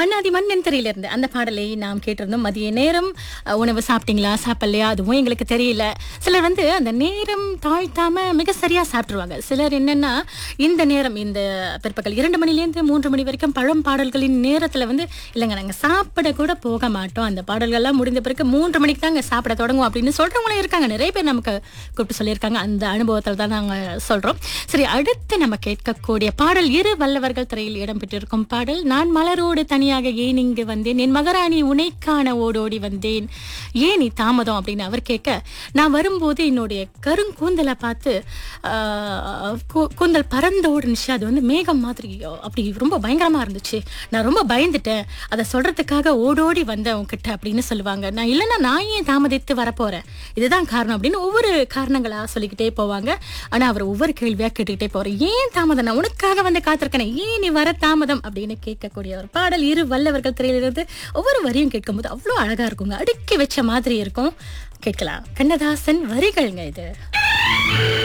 மன்னாதி மன்னன் திரையில இருந்து அந்த பாடலை நாம் கேட்டிருந்தோம் மதிய நேரம் அஹ், உணவு சாப்பிட்டீங்களா சாப்பிடலையா அதுவும் எங்களுக்கு தெரியல சிலர் வந்து அந்த நேரம் தாழ்த்தாம மிக சரியா சாப்பிட்டுருவாங்க சிலர் என்னன்னா இந்த நேரம் இந்த பிற்பகல் இரண்டு மணிலேருந்து மூன்று மணி வரைக்கும் பழம் பாடல்களின் நேரத்துல வந்து இல்லைங்க நாங்க சாப்பிட கூட போக மாட்டோம் அந்த பாடல்கள்லாம் முடிந்த பிறகு மூன்று மணிக்கு தாங்க சாப்பிட தொடங்குவோம் அப்படின்னு சொல்றவங்களும் இருக்காங்க நிறைய பேர் நமக்கு கூப்பிட்டு சொல்லியிருக்காங்க அந்த அனுபவத்தில் தான் நாங்க சொல்றோம் சரி அடுத்து நம்ம கேட்கக்கூடிய பாடல் இரு வல்லவர்கள் திரையில் இடம்பெற்றிருக்கும் பாடல் நான் மலரோடு தனியாக ஏன் இங்கு வந்தேன் என் மகராணி உனைக்கான ஓடோடி வந்தேன் ஏன் நீ தாமதம் அப்படின்னு அவர் கேட்க நான் வரும்போது என்னுடைய கருங்கூந்தலை பார்த்து ஆஹ், கூ- கூந்தல் பறந்து ஓடுனுச்சு அது வந்து மேகம் மாதிரி அப்படி ரொம்ப பயங்கரமா இருந்துச்சு நான் ரொம்ப பயந்துட்டேன் அதை சொல்றதுக்காக ஓடோடி வந்தேன் உன்கிட்ட அப்படின்னு சொல்லுவாங்க நான் இல்லைன்னா நான் ஏன் தாமதித்து வரப்போறேன் இதுதான் காரணம் அப்படின்னு ஒவ்வொரு காரணங்களா சொல்லிக்கிட்டே போவாங்க ஆனா அவர் ஒவ்வொரு கேள்வியா கேட்டுக்கிட்டே போறேன் ஏன் தாமதம் நான் உனக்காக வந்து காத்திருக்கேன் ஏன் நீ வர தாமதம் அப்படின்னு கேட்கக்கூடிய ஒரு பாடல் இரு வல்லவர்கள் திரையிலிருந்து ஒவ்வொரு வரியும் கேட்கும்போது அவ்வளோ அழகா இருக்குங்க அடுக்கி வச்ச மாதிரி இருக்கும் கேட்கலாம் கண்ணதாசன் வரிகள்ங்க இது